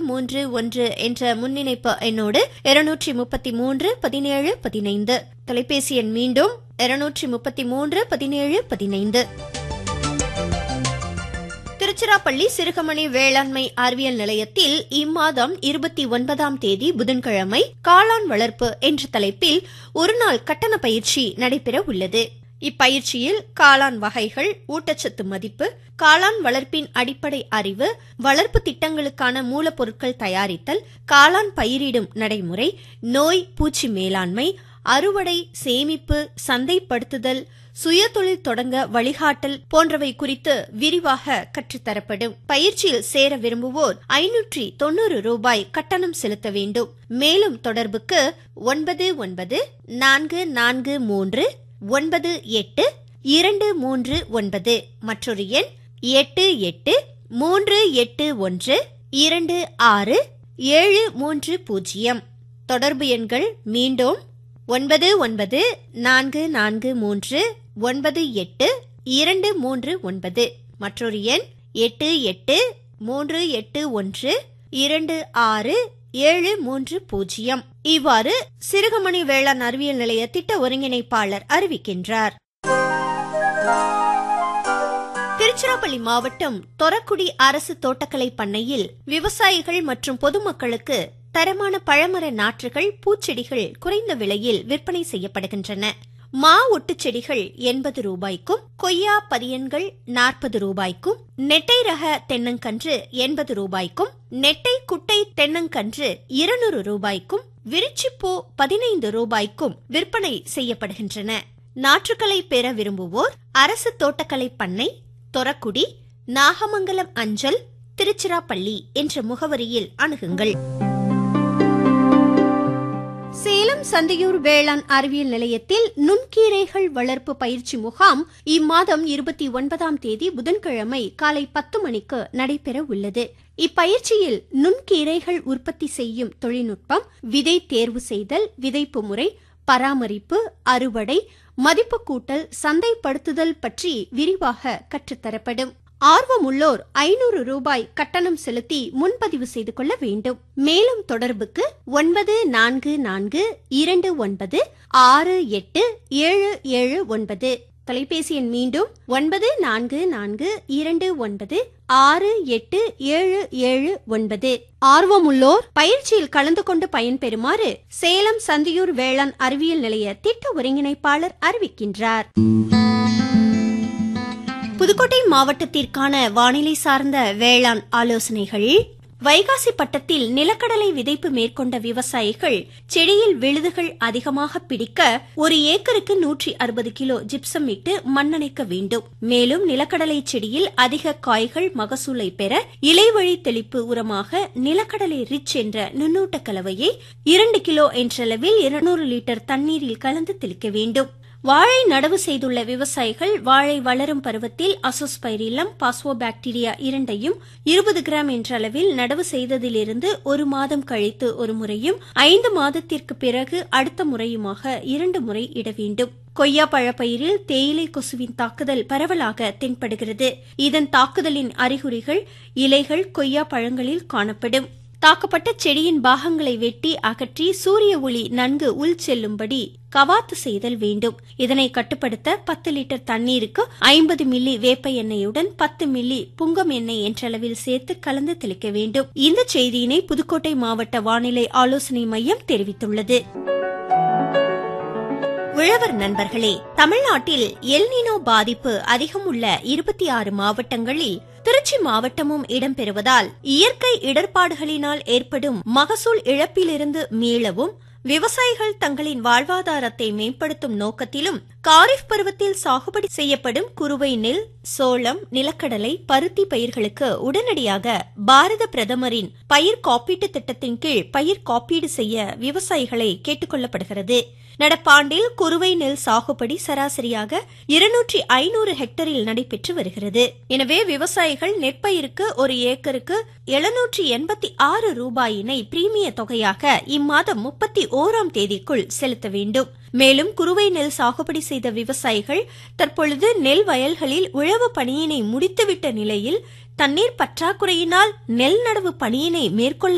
மூன்று ஒன்று என்ற முன்னிணைப்பு எண்ணோடு இருநூற்றி முப்பத்தி மூன்று பதினேழு பதினைந்து தொலைபேசி எண் மீண்டும் இருநூற்றி முப்பத்தி மூன்று பதினேழு பதினைந்து திருச்சிராப்பள்ளி சிறுகமணி வேளாண்மை அறிவியல் நிலையத்தில் இம்மாதம் இருபத்தி ஒன்பதாம் தேதி புதன்கிழமை காளான் வளர்ப்பு என்ற தலைப்பில் ஒருநாள் கட்டண பயிற்சி நடைபெற உள்ளது இப்பயிற்சியில் காளான் வகைகள் ஊட்டச்சத்து மதிப்பு காளான் வளர்ப்பின் அடிப்படை அறிவு வளர்ப்பு திட்டங்களுக்கான மூலப்பொருட்கள் தயாரித்தல் காளான் பயிரிடும் நடைமுறை நோய் பூச்சி மேலாண்மை அறுவடை சேமிப்பு சந்தைப்படுத்துதல் சுயதொழில் தொடங்க வழிகாட்டல் போன்றவை குறித்து விரிவாக கற்றுத்தரப்படும் பயிற்சியில் சேர விரும்புவோர் ஐநூற்றி தொண்ணூறு ரூபாய் கட்டணம் செலுத்த வேண்டும் மேலும் தொடர்புக்கு ஒன்பது ஒன்பது நான்கு நான்கு மூன்று ஒன்பது எட்டு இரண்டு மூன்று ஒன்பது மற்றொரு எண் எட்டு எட்டு மூன்று எட்டு ஒன்று இரண்டு ஆறு ஏழு மூன்று பூஜ்ஜியம் தொடர்பு எண்கள் மீண்டும் ஒன்பது ஒன்பது நான்கு நான்கு மூன்று ஒன்பது எட்டு இரண்டு மூன்று ஒன்பது மற்றொரு எண் எட்டு எட்டு மூன்று எட்டு ஒன்று இரண்டு ஆறு ஏழு மூன்று பூஜ்ஜியம் இவ்வாறு சிறுகமணி வேளாண் அறிவியல் நிலைய திட்ட ஒருங்கிணைப்பாளர் அறிவிக்கின்றார் திருச்சிராப்பள்ளி மாவட்டம் தொரக்குடி அரசு தோட்டக்கலை பண்ணையில் விவசாயிகள் மற்றும் பொதுமக்களுக்கு தரமான பழமர நாற்றுகள் பூச்செடிகள் குறைந்த விலையில் விற்பனை செய்யப்படுகின்றன மா ஒட்டு செடிகள் எண்பது ரூபாய்க்கும் கொய்யா பதியன்கள் நாற்பது ரூபாய்க்கும் நெட்டை ரக தென்னங்கன்று எண்பது ரூபாய்க்கும் நெட்டை குட்டை தென்னங்கன்று இருநூறு ரூபாய்க்கும் விரிச்சிப்பூ பதினைந்து ரூபாய்க்கும் விற்பனை செய்யப்படுகின்றன நாற்றுக்களை பெற விரும்புவோர் அரசு தோட்டக்கலை பண்ணை தொரக்குடி நாகமங்கலம் அஞ்சல் திருச்சிராப்பள்ளி என்ற முகவரியில் அணுகுங்கள் சேலம் சந்தையூர் வேளாண் அறிவியல் நிலையத்தில் நுண்கீரைகள் வளர்ப்பு பயிற்சி முகாம் இம்மாதம் இருபத்தி ஒன்பதாம் தேதி புதன்கிழமை காலை பத்து மணிக்கு நடைபெற உள்ளது இப்பயிற்சியில் நுண்கீரைகள் உற்பத்தி செய்யும் தொழில்நுட்பம் விதை தேர்வு செய்தல் விதைப்பு முறை பராமரிப்பு அறுவடை மதிப்பு கூட்டல் சந்தைப்படுத்துதல் பற்றி விரிவாக கற்றுத்தரப்படும் ஆர்வமுள்ளோர் ஐநூறு ரூபாய் கட்டணம் செலுத்தி முன்பதிவு செய்து கொள்ள வேண்டும் மேலும் தொடர்புக்கு ஒன்பது நான்கு நான்கு இரண்டு ஒன்பது ஆறு எட்டு ஏழு ஏழு ஒன்பது தொலைபேசி எண் மீண்டும் ஒன்பது நான்கு நான்கு இரண்டு ஒன்பது ஆறு எட்டு ஏழு ஏழு ஒன்பது ஆர்வமுள்ளோர் பயிற்சியில் கலந்து கொண்டு பயன்பெறுமாறு சேலம் சந்தியூர் வேளாண் அறிவியல் நிலைய திட்ட ஒருங்கிணைப்பாளர் அறிவிக்கின்றார் புதுக்கோட்டை மாவட்டத்திற்கான வானிலை சார்ந்த வேளாண் ஆலோசனைகள் வைகாசி பட்டத்தில் நிலக்கடலை விதைப்பு மேற்கொண்ட விவசாயிகள் செடியில் விழுதுகள் அதிகமாக பிடிக்க ஒரு ஏக்கருக்கு நூற்றி அறுபது கிலோ ஜிப்சம் இட்டு மண்ணணைக்க வேண்டும் மேலும் நிலக்கடலை செடியில் அதிக காய்கள் மகசூலை பெற இலைவழி தெளிப்பு உரமாக நிலக்கடலை ரிச் என்ற நுண்ணூட்ட கலவையை இரண்டு கிலோ என்றளவில் இருநூறு லிட்டர் தண்ணீரில் கலந்து தெளிக்க வேண்டும் வாழை நடவு செய்துள்ள விவசாயிகள் வாழை வளரும் பருவத்தில் அசோஸ்பைரிலம் பாஸ்வோபாக்டீரியா இரண்டையும் இருபது கிராம் என்ற அளவில் நடவு செய்ததிலிருந்து ஒரு மாதம் கழித்து ஒரு முறையும் ஐந்து மாதத்திற்கு பிறகு அடுத்த முறையுமாக இரண்டு முறை இட வேண்டும் கொய்யா பழப்பயிரில் தேயிலை கொசுவின் தாக்குதல் பரவலாக தென்படுகிறது இதன் தாக்குதலின் அறிகுறிகள் இலைகள் கொய்யா பழங்களில் காணப்படும் தாக்கப்பட்ட செடியின் பாகங்களை வெட்டி அகற்றி சூரிய ஒளி நன்கு உள் செல்லும்படி கவாத்து செய்தல் வேண்டும் இதனை கட்டுப்படுத்த பத்து லிட்டர் தண்ணீருக்கு ஐம்பது மில்லி வேப்ப எண்ணெயுடன் பத்து மில்லி புங்கம் எண்ணெய் என்றளவில் சேர்த்து கலந்து தெளிக்க வேண்டும் இந்த செய்தியினை புதுக்கோட்டை மாவட்ட வானிலை ஆலோசனை மையம் தெரிவித்துள்ளது உழவர் நண்பர்களே தமிழ்நாட்டில் எல்னினோ பாதிப்பு அதிகம் உள்ள இருபத்தி ஆறு மாவட்டங்களில் திருச்சி மாவட்டமும் இடம்பெறுவதால் இயற்கை இடர்பாடுகளினால் ஏற்படும் மகசூல் இழப்பிலிருந்து மீளவும் விவசாயிகள் தங்களின் வாழ்வாதாரத்தை மேம்படுத்தும் நோக்கத்திலும் காரிஃப் பருவத்தில் சாகுபடி செய்யப்படும் குறுவை நெல் சோளம் நிலக்கடலை பருத்தி பயிர்களுக்கு உடனடியாக பாரத பிரதமரின் பயிர் காப்பீட்டு திட்டத்தின் கீழ் பயிர் காப்பீடு செய்ய விவசாயிகளை கேட்டுக் கொள்ளப்படுகிறது நடப்பாண்டில் குறுவை நெல் சாகுபடி சராசரியாக இருநூற்றி ஐநூறு ஹெக்டரில் நடைபெற்று வருகிறது எனவே விவசாயிகள் நெற்பயிருக்கு ஒரு ஏக்கருக்கு எழுநூற்றி எண்பத்தி ஆறு ரூபாயினை பிரீமிய தொகையாக இம்மாதம் முப்பத்தி ஓராம் தேதிக்குள் செலுத்த வேண்டும் மேலும் குறுவை நெல் சாகுபடி செய்த விவசாயிகள் தற்பொழுது நெல் வயல்களில் உழவு பணியினை முடித்துவிட்ட நிலையில் தண்ணீர் பற்றாக்குறையினால் நெல் நடவு பணியினை மேற்கொள்ள